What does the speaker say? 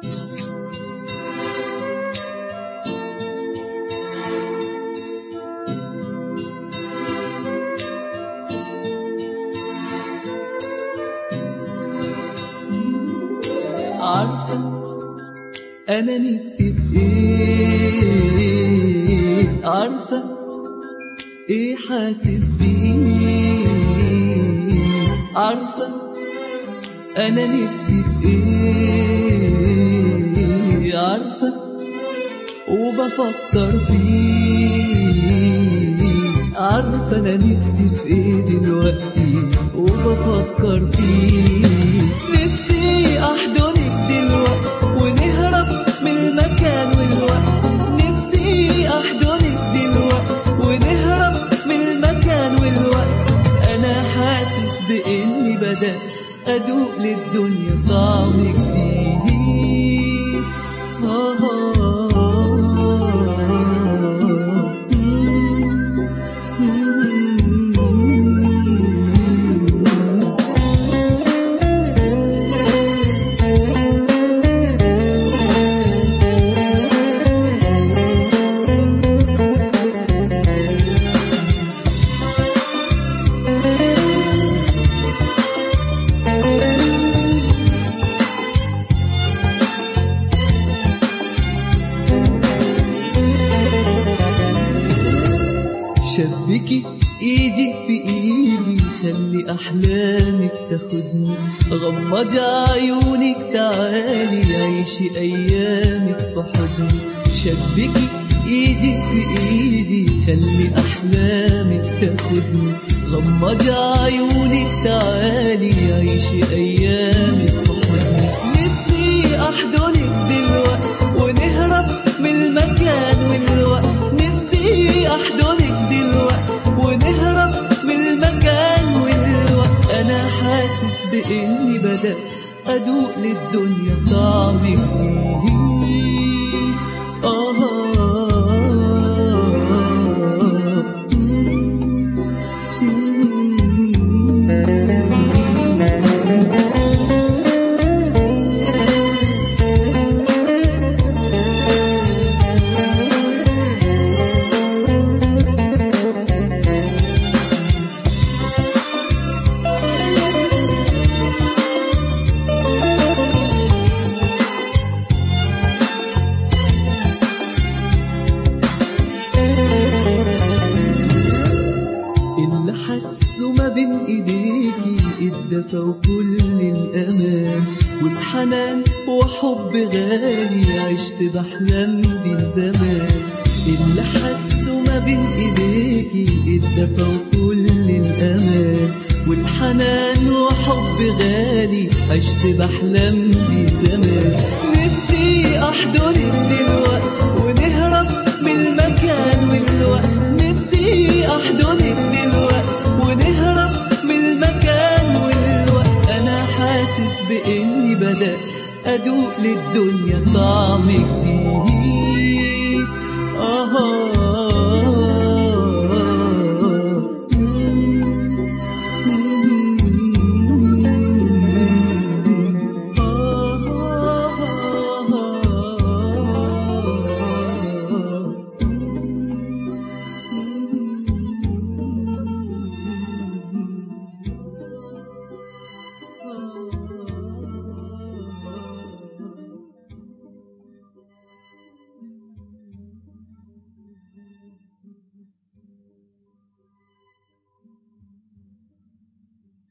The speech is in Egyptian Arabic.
عارفة أنا نفسي في إيه عارفة إيه حاسس بيه عارفة أنا نفسي في إيه عارفة وبفكر فيه عارفة أنا نفسي في إيه دلوقتي وبفكر فيه نفسي أحضنك دلوقتي ونهرب من المكان والوقت نفسي أحضنك دلوقتي ونهرب من المكان والوقت أنا حاسس بإني بدأت أدوق للدنيا طعمك فيه آه آه شبكي ايدي في ايدي خلي احلامك تاخدني غمضي عيونك تعالي عيشي ايامك في حضني شبكي ايدي في ايدي خلي احلامك تاخدني غمضي عيونك تعالي عيشي ايامك في حضني نفسي احضنك دلوقتي ونهرب من المكان والوقت نفسي احضنك دلوقتي ونهرب من المكان والوقت انا حاسس باني بدات ادوق للدنيا طعمك فيه آه اللي حسه ما بين ايديكي الدفى وكل الامان والحنان وحب غالي عشت بحلم بيه زمان اللي حسه ما بين ايديكي الدفى وكل الامان والحنان وحب غالي عشت بحلم بيه زمان نفسي احضنك دلوقتي ونهرب من المكان والوقت نفسي احضنك دلوقتي ونهرب من المكان والوقت انا حاسس باني بدات ادوق للدنيا طعمك فيه آه